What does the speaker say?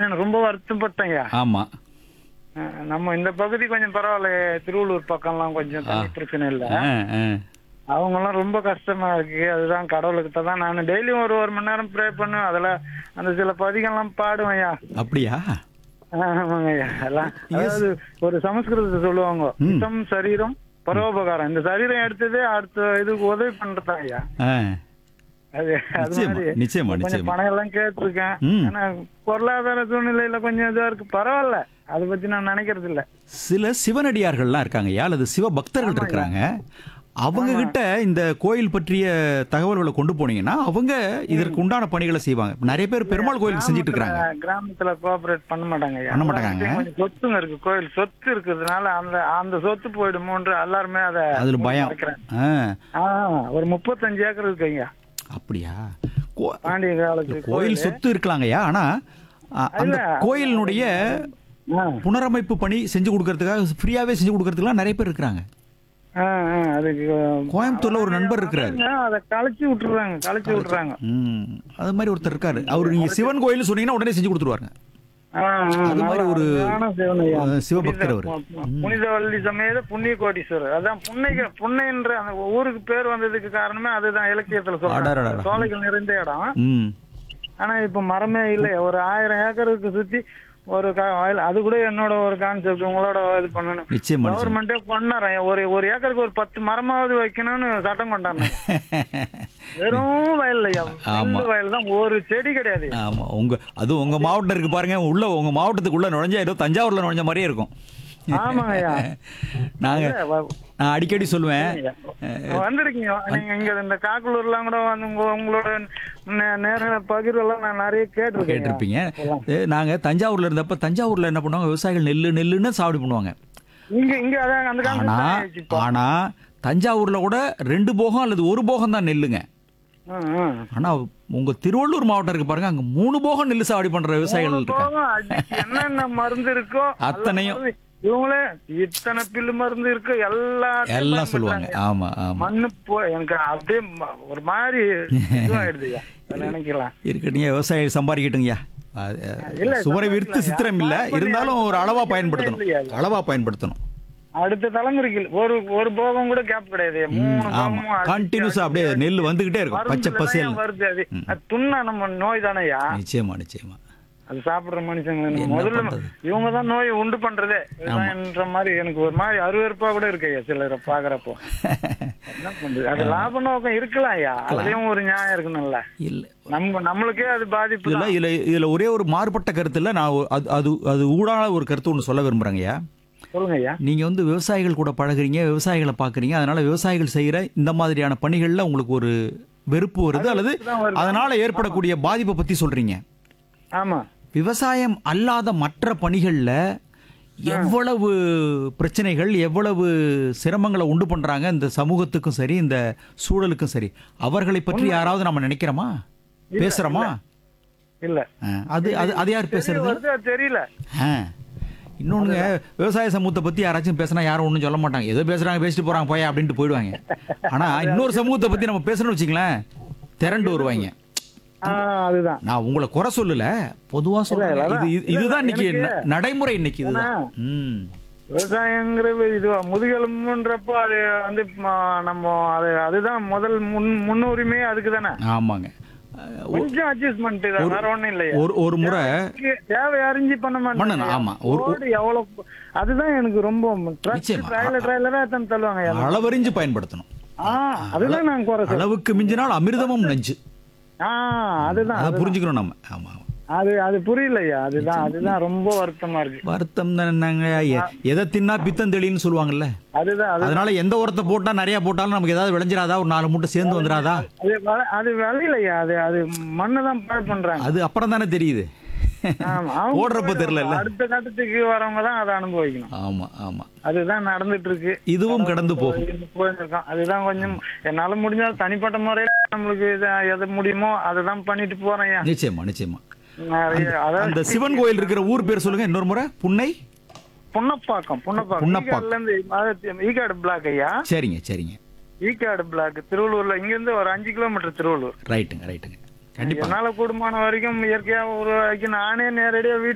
நான் ரொம்ப வருத்தப்பட்டேன்யா ஆமா அஹ் நம்ம இந்த பகுதி கொஞ்சம் பரவாயில்ல திருவள்ளூர் பக்கம்லாம் கொஞ்சம் தண்ணி பிரச்சனை இல்ல ஆ, ஆ. அவங்க எல்லாம் ரொம்ப கஷ்டமா இருக்கு அதுதான் கடவுளுக்கிட்ட தான் நான் டெய்லியும் ஒரு ஒரு மணி நேரம் ப்ரே பண்ணுவேன் அதுல அந்த சில பதிகம்லாம் பாடுவேன்யா அப்படியா ஆமாங்க ஐயா எல்லாம் அதாவது ஒரு சமஸ்கிருதத்தை சொல்லுவாங்க இத்தம் சரீரம் பரோபகாரம் இந்த சரீரம் எடுத்ததே அடுத்த இதுக்கு உதவி பண்றதா ஐயா ஆ. அது அது நிச்சயமா, மாதிரி நிச்சயமா, கொஞ்சம் நிச்சயமா. பணம் எல்லாம் கேட்டிருக்கேன் ம். ஆனா பொருளாதார சூழ்நிலையில கொஞ்சம் இதா இருக்கு பரவாயில்ல அதை பத்தி நான் நினைக்கிறது இல்ல சில சிவனடியார்கள்லாம் இருக்காங்க ஐயா அல்லது சிவ பக்தர்கள் இருக்கிறாங்க அவங்க கிட்ட இந்த கோயில் பற்றிய தகவல்களை கொண்டு போனீங்கன்னா அவங்க இதற்கு உண்டான பணிகளை செய்வாங்க நிறைய பேர் பெருமாள் கோயிலுக்கு செஞ்சுட்டு இருக்காங்க கிராமத்துல- கிராமத்துல கோஆபரேட் பண்ண மாட்டாங்க ஐயா. பண்ண மாட்டாங்க. எல்லார்கிட்டயும் கொஞ்சம் சொத்துங்க இருக்கு கோயில் சொத்து இருக்கிறதுனால அந்த அந்த சொத்து போயிடுமோன்ற எல்லாருமே அதை அதுல பயம் மறைக்கிறாங்க. ஆ, ஆ, ஒரு முப்பத்தஞ்சு ஏக்கர் இருக்குங்க அப்படியா கோ- பாண்டிய காலத்து கோயில் சொத்து இருக்கலாங்கய்யா ஆனா அ- அந்த இல்ல. கோயிலினுடைய ஆ, புனரமைப்பு பணி செஞ்சு கொடுக்கறதுக்காக ஃப்ரீயாவே செஞ்சு கொடுக்கறதுக்குலாம் நிறைய பேர் இருக்கிறாங்க ஆ, ஆ, அதுக்கு கோயம்புத்தூர்ல ஒரு நண்பர் இருக்கிறாரு ஆ, அதை கழிச்சு விட்டுறாங்க கழிச்சு விட்டுறாங்க ம் அது மாதிரி ஒருத்தர் இருக்காரு அவர் நீங்க சிவன் கோயில் சொன்னீங்கன்னா உடனே செஞ்சு கொடுத்துருவாங்க ஆ, ஆ, அது மாதிரி நல்லா ஒரு அருமையான சிவன் ஐயா. அஹ், சிவபக்தர் அவரு. புனித- புனிதவள்ளி சமேத புண்ணிய கோடீஸ்வரர் அதான் புன்னைக புன்னைன்ற அந்த ஊருக்கு பேர் வந்ததுக்கு காரணமே அதுதான் இலக்கியத்துல அடடடடா. சொல்றாங்க சோலைகள் நிறைந்த இடம் ம் ஆனா இப்ப மரமே இல்லை ஒரு ஆயிரம் ஏக்கருக்கு சுத்தி ஒரு கா- வயல் அது கூட என்னோட ஒரு கான்செப்ட் உங்களோட இது பண்ணணும் நிச்சயமா நிச்சயமா. கவர்மெண்டே பண்ணறேன் ஒரு ஒரு ஏக்கருக்கு ஒரு பத்து மரமாவது வைக்கணும்னு சட்டம் கொண்டாங்க வெறும் வயல் ஐயா ஆமா. நெல்லு வயல் தான் ஒரு செடி கிடையாது ஆமா உங்க அது உங்க மாவட்டம் இருக்கு பாருங்க உள்ள உங்க மாவட்டத்துக்குள்ள நுழைஞ்சா ஏதோ தஞ்சாவூர்ல நுழைஞ்ச மாதிரியே இருக்கும் ஆமாங்க ஐயா நாங்க வ- நான் அடிக்கடி சொல்லுவேன் வந்திருக்கீங்க நீங்க இங்க இந்த காக்குலூர்லாம் கூட வந்து உங்க- உங்களோட நே- நேர பகிர்வெல்லாம் நான் நிறைய கேட்டிருக்கேன் கேட்டிருப்பீங்க ஏ, நாங்க தஞ்சாவூர்ல இருந்தப்ப தஞ்சாவூர்ல என்ன பண்ணுவாங்க விவசாயிகள் நெல்லு நெல்லுன்னு சாவடி பண்ணுவாங்க இங்க இங்க அதான் அந்த ஆனா கான்செப்ட் இப்போ ஆனா தஞ்சாவூர்ல கூட ரெண்டு போகம் அல்லது ஒரு போகம் தான் நெல்லுங்க ம், ம். ஆனா உங்க திருவள்ளூர் மாவட்டம் இருக்கு பாருங்க அங்க மூணு போகம் நெல்லு சாவடி பண்ற விவசாயிகள் இருக்காங்க போதும், அதுக்கு என்னென்ன மருந்து இருக்கோ அத்தனையும். எல்லா மருந்து- இவங்களே இத்தனை பில்லு மருந்து இருக்கு எல்லாத்தையும் எல்லாம் சொல்லுவாங்க பயன்படுத்துறாங்க. ஆமா ஆமா மண்ணு போ எனக்கு அப்படியே ம- ஒரு மாதிரி இதுவாயிடுதுயா அதை நினைக்கலாம் இருக்கட்டும் விவசாயி சம்பாதிக்கட்டுங்கய்யா அது, இல்ல, சுவரை விருத்து சம்பாதிக்கலாம். சித்திரம் இல்ல யார் இருந்தாலும் ஒரு அளவா இல்லையா பயன்படுத்தணும் அது? அளவா பயன்படுத்தணும் அடுத்த தலைமுறைக்கு ஒரு ஒரு போகம் கூட கேப் கிடையாது மூணு ஆமா போகமும் அடிச்சு கண்டினியூஸா அப்படியே அடிச்சு நெல் வந்துகிட்டே இருக்கும் பச்சை மருந்துல தான் பசியல் ஏன் வருது அது அது துண்ணா நம்ம நோய் தானேயா நிச்சயமா நிச்சயமா அது சாப்பிடுற மனுஷங்க என்ன முதல்ல பண்றது? இவங்க தான் நோயை உண்டு பண்றதே விவசாயம்ன்ற மாதிரி எனக்கு ஒரு மாதிரி அருவருப்பா கூட இருக்கு ஐயா சிலரை பாக்குறப்போ என்ன பண்றது அது லாப நோக்கம் இருக்கலாம் ஐயா அதுலயும் ஒரு நியாயம் இருக்கணும்ல இல்ல நம்ம நம்மளுக்கே அது பாதிப்பு இதுல தான். இதுல இதுல ஒரே ஒரு மாறுபட்ட கருத்து இல்ல நான் ஒரு- அது அது அது ஊடான ஒரு கருத்து ஒன்று சொல்ல விரும்புறேங்கய்யா சொல்லுங்க ஐயா நீங்க வந்து விவசாயிகள் கூட பழகுறீங்க விவசாயிகளை பாக்குறீங்க அதனால விவசாயிகள் செய்யற இந்த மாதிரியான பணிகள்ல உங்களுக்கு ஒரு வெறுப்பு வருது அல்லது தான் வருது. அதனால ஏற்படக்கூடிய பாதிப்பை பத்தி சொல்றீங்க ஆமா விவசாயம் அல்லாத மற்ற பணிகள்ல எவ்வளவு பிரச்சனைகள் எவ்வளவு சிரமங்களை உண்டு பண்றாங்க இந்த சமூகத்துக்கும் சரி இந்த சூழலுக்கும் சரி அவர்களை பற்றி யாராவது நம்ம நினைக்கிறோமா பேசுறோமா இல்ல ஆ, அது அது அது யார் பேசுறது வருது அது தெரியல ஆ. இன்னொன்னுங்க விவசாய சமூகத்தை பத்தி யாராச்சும் பேசினா யாரும் ஒன்றும் சொல்ல மாட்டாங்க ஏதோ பேசுறாங்க பேசிட்டு போறாங்க போயா அப்படின்ட்டு போயிடுவாங்க ஆனா இன்னொரு சமூகத்தை பத்தி நம்ம பேசணும்னு வச்சுங்களேன் திரண்டு வருவாங்க ஆஹ் அதுதான் நான் உங்களை குறை சொல்லல பொதுவா சொல்றேன் இல்ல, இது இது- இதுதான் இன்னைக்கு எனக்கு- ந- நடைமுறை இன்னைக்கு இதுதான் ம் விவசாயங்கிறது இது முதுகெலும்புன்றப்போ அது வந்து ம- நம்ம அது அதுதான் முதல் முன் முன்னுரிமை அதுக்கு தானே ஆமாங்க கொஞ்சம் அட்ஜஸ்ட்மெண்ட் தான் வேற ஒண்ணும் இல்லையா ஒரு ஒரு முறை தேவை அறிஞ்சு பண்ண பண்ணணும், மாட்டேன் ஆமா. ஒரு- ரோடு எவ்வளவு அதுதான் எனக்கு ரொம்ப நிச்சயமா. ட்ரைலர் ட்ரைலரா எத்தனை தள்ளுவாங்க அளவறிஞ்சு பயன்படுத்தணும் ஆ அதுதான் நான் குறை சொல்றேன் அளவுக்கு மிஞ்சினால் அமிர்தமும் நஞ்சு ஆ அதுதான் அதை புரிஞ்சுக்கணும் நம்ம ஆமா ஆமா. அது அது புரியலையா அதுதான் அதுதான் ரொம்ப வருத்தமா இருக்கு வருத்தம் தானேங்க எ- எதை தின்னா பித்தம் தெளின்னு சொல்லுவாங்கல்ல அதுதான் அது அதனால எந்த உரத்தை போட்டா நிறைய போட்டாலும் நமக்கு ஏதாவது விளைஞ்சிராதா ஒரு நாலு மூட்டை சேர்ந்து வந்துடாதா அது வ- அது விளையிலையா அது அது மண்ணு தான் பாழ் பண்றாங்க அது அப்புறம் தானே தெரியுது ஆமா, அவங்க போடுறப்ப தெரியல அடுத்த கட்டத்துக்கு வரவங்க தான் அதை அனுபவிக்கணும் ஆமா ஆமா அதுதான் நடந்துட்டு இருக்கு இதுவும் கடந்து போகும் போயிருக்கோம் அதுதான் கொஞ்சம் என்னால முடிஞ்சால் தனிப்பட்ட முறையில நம்மளுக்கு இத- எது முடியுமோ அதை தான் பண்ணிட்டு போறேன் ஐயா. நிச்சயமா நிச்சயமா நிறைய அதாவது அந்த சிவன் கோயில் இருக்கிற ஊர் பேர் சொல்லுங்க இன்னொரு முறை புன்னை புன்னப்பாக்கம் புன்னப்பாக்கம் புன்னப்பாக்கம். ஈகாடுல இருந்து அதாவது ஈகாடு பிளாக் ஐயா சரிங்க சரிங்க ஈகாடு பிளாக் திருவள்ளூர்ல இங்க இருந்து ஒரு அஞ்சு கிலோமீட்டர் திருவள்ளூர் ரைட்டுங்க ரைட்டுங்க கண்டிப்பா என்னால கூடுமான வரைக்கும் இயற்கையா உருவாக்கி நானே நேரடியா வீட்டு